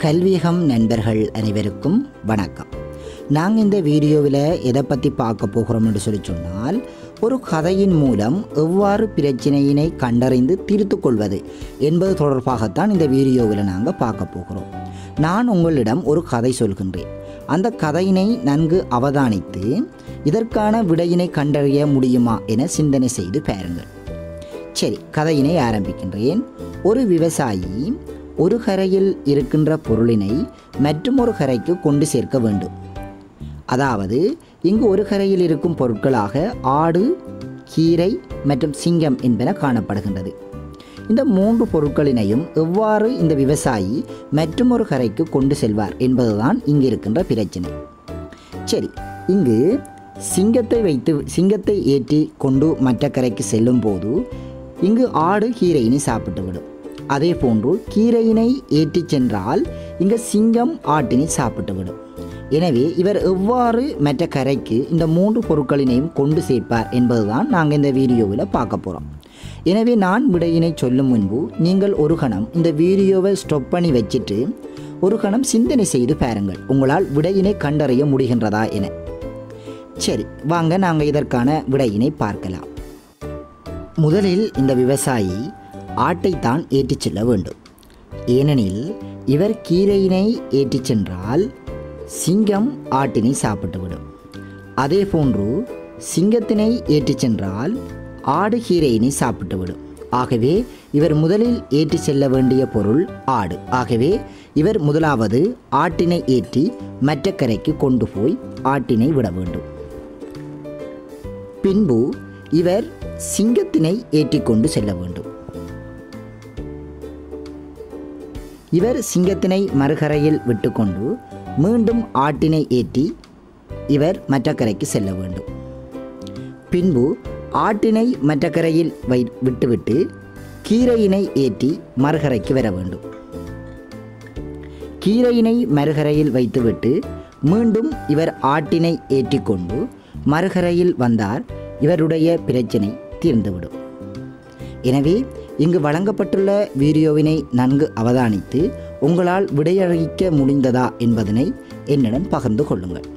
கல்வியகம் நண்பர்கள் அனைவருக்கும் வணக்கம் நாங்கள் இந்த வீடியோவில் எதை பற்றி பார்க்க போகிறோம் என்று சொல்லி சொன்னால் ஒரு கதையின் மூலம் எவ்வாறு பிரச்சனையினை கண்டறிந்து தீர்த்து கொள்வது என்பது தொடர்பாகத்தான் இந்த வீடியோவில் நாங்கள் பார்க்க போகிறோம் நான் உங்களிடம் ஒரு கதை சொல்கின்றேன் அந்த கதையினை நன்கு அவதானித்து இதற்கான விடையினை கண்டறிய முடியுமா என சிந்தனை செய்து பாருங்கள் சரி கதையினை ஆரம்பிக்கின்றேன் ஒரு விவசாயி ஒரு கரையில் இருக்கின்ற பொருளினை மற்றும் ஒரு கரைக்கு கொண்டு சேர்க்க வேண்டும் அதாவது இங்கு ஒரு கரையில் இருக்கும் பொருட்களாக ஆடு கீரை மற்றும் சிங்கம் என்பன காணப்படுகின்றது இந்த மூன்று பொருட்களினையும் எவ்வாறு இந்த விவசாயி மற்றும் ஒரு கரைக்கு கொண்டு செல்வார் என்பதுதான் இங்கு இருக்கின்ற பிரச்சனை சரி இங்கு சிங்கத்தை வைத்து சிங்கத்தை ஏற்றி கொண்டு மற்ற கரைக்கு செல்லும் போது இங்கு ஆடு கீரையினை சாப்பிட்டுவிடும் அதே போன்று கீரையினை ஏற்றி சென்றால் இங்கு சிங்கம் ஆட்டினை சாப்பிட்டுவிடும் எனவே இவர் எவ்வாறு மற்ற கரைக்கு இந்த மூன்று பொருட்களினையும் கொண்டு சேர்ப்பார் என்பதுதான் நாங்கள் இந்த வீடியோவில் பார்க்க போகிறோம் எனவே நான் விடையினை சொல்லும் முன்பு நீங்கள் ஒரு கணம் இந்த வீடியோவை ஸ்டாப் பண்ணி வச்சுட்டு ஒரு கணம் சிந்தனை செய்து பாருங்கள் உங்களால் விடையினை கண்டறிய முடிகின்றதா என சரி வாங்க நாங்கள் இதற்கான விடையினை பார்க்கலாம் முதலில் இந்த விவசாயி ஆட்டைத்தான் ஏற்றிச் செல்ல வேண்டும் ஏனெனில் இவர் கீரையினை ஏற்றிச் சென்றால் சிங்கம் ஆட்டினை சாப்பிட்டுவிடும் அதே போன்று சிங்கத்தினை ஏற்றிச் சென்றால் ஆடு கீரையினை சாப்பிட்டுவிடும் ஆகவே இவர் முதலில் ஏற்றிச் செல்ல வேண்டிய பொருள் ஆடு ஆகவே இவர் முதலாவது ஆட்டினை ஏற்றி மற்ற கரைக்கு கொண்டு போய் ஆட்டினை விட வேண்டும் பின்பு இவர் சிங்கத்தினை ஏற்றிக்கொண்டு செல்ல வேண்டும் இவர் சிங்கத்தினை மறுகரையில் விட்டுக்கொண்டு மீண்டும் ஆட்டினை ஏற்றி இவர் மற்ற கரைக்கு செல்ல வேண்டும் பின்பு ஆட்டினை மற்ற கரையில் வை விட்டுவிட்டு கீரையினை ஏற்றி மறுகரைக்கு வர வேண்டும் கீரையினை மறுகரையில் வைத்துவிட்டு மீண்டும் இவர் ஆட்டினை ஏற்றிக்கொண்டு மறுகரையில் வந்தார் இவருடைய பிரச்சனை தீர்ந்துவிடும் எனவே இங்கு வழங்கப்பட்டுள்ள வீடியோவினை நன்கு அவதானித்து உங்களால் விடையளிக்க முடிந்ததா என்பதனை என்னுடன் பகிர்ந்து கொள்ளுங்கள்